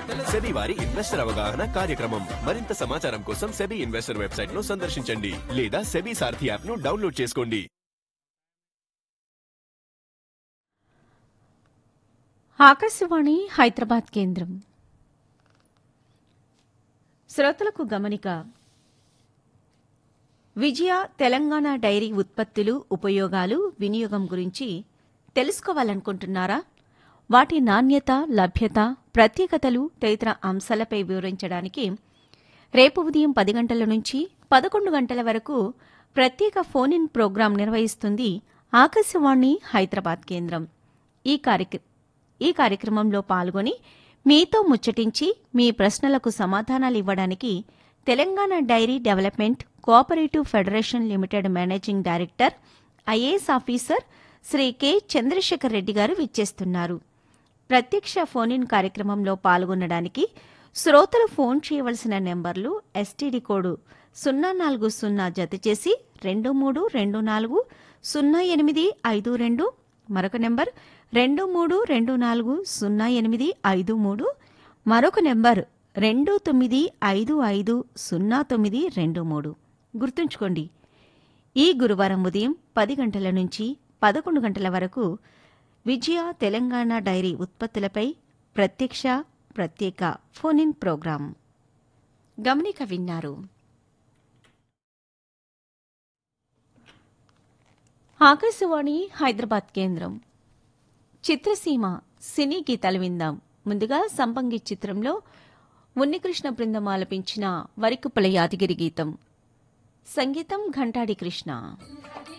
SEBI వారి investor అవగాహన కార్యక్రమం మరింత సమాచారం కోసం సెబీ ఇన్వెస్టర్ వెబ్సైట్ ను సందర్శించండి లేదా సెబీ సారథి యాప్ ను డౌన్లోడ్ చేసుకోండి ఆకాశవాణి హైదరాబాద్ కేంద్రం శ్రోతలకు గమనిక విజయ తెలంగాణ డైరీ ఉత్పత్తులు ఉపయోగాలు వినియోగం గురించి తెలుసుకోవాలనుకుంటున్నారా వాటి నాణ్యత లభ్యత ప్రత్యేకతలు తదితర అంశాలపై వివరించడానికి రేపు ఉదయం పది గంటల నుంచి పదకొండు గంటల వరకు ప్రత్యేక ఫోన్ ఇన్ ప్రోగ్రాం నిర్వహిస్తుంది ఆకాశవాణి హైదరాబాద్ కేంద్రం ఈ కార్యక్ర ఈ కార్యక్రమంలో పాల్గొని మీతో ముచ్చటించి మీ ప్రశ్నలకు సమాధానాలు ఇవ్వడానికి Telangana dairy development cooperative federation limited managing director IAS officer Shri K Chandrashekar Reddy garu విచ్చేస్తున్నారు ప్రత్యక్ష ఫోన్ ఇన్ కార్యక్రమంలో పాల్గొనడానికి శ్రోతలు ఫోన్ చేయవలసిన నెంబర్లు ఎస్టీడీ కోడ్ సున్నా నాలుగు సున్నా జత చేసి రెండు మూడు రెండు నాలుగు సున్నా ఎనిమిది ఐదు రెండు మరొక నెంబర్ రెండు మూడు రెండు నాలుగు సున్నా ఎనిమిది ఐదు మూడు మరొక నెంబర్ రెండు తొమ్మిది ఐదు ఐదు సున్నా తొమ్మిది రెండు మూడు గుర్తుంచుకోండి ఈ గురువారం ఉదయం పది గంటల నుంచి పదకొండు గంటల వరకు విజయ తెలంగాణ డైరీ ఉత్పత్తులపై ప్రత్యక్ష ప్రత్యేక ఫోన్ ఇన్ ప్రోగ్రాం గమనిక విన్నారు ఆకాశవాణి హైదరాబాద్ కేంద్రం చిత్రసీమ సినీ గీతాలు విందాం ముందుగా సంపంగి చిత్రంలో ఉన్నికృష్ణ బృందం ఆలపించిన వరికుప్పల యాదగిరి గీతం సంగీతం ఘంటాడి కృష్ణ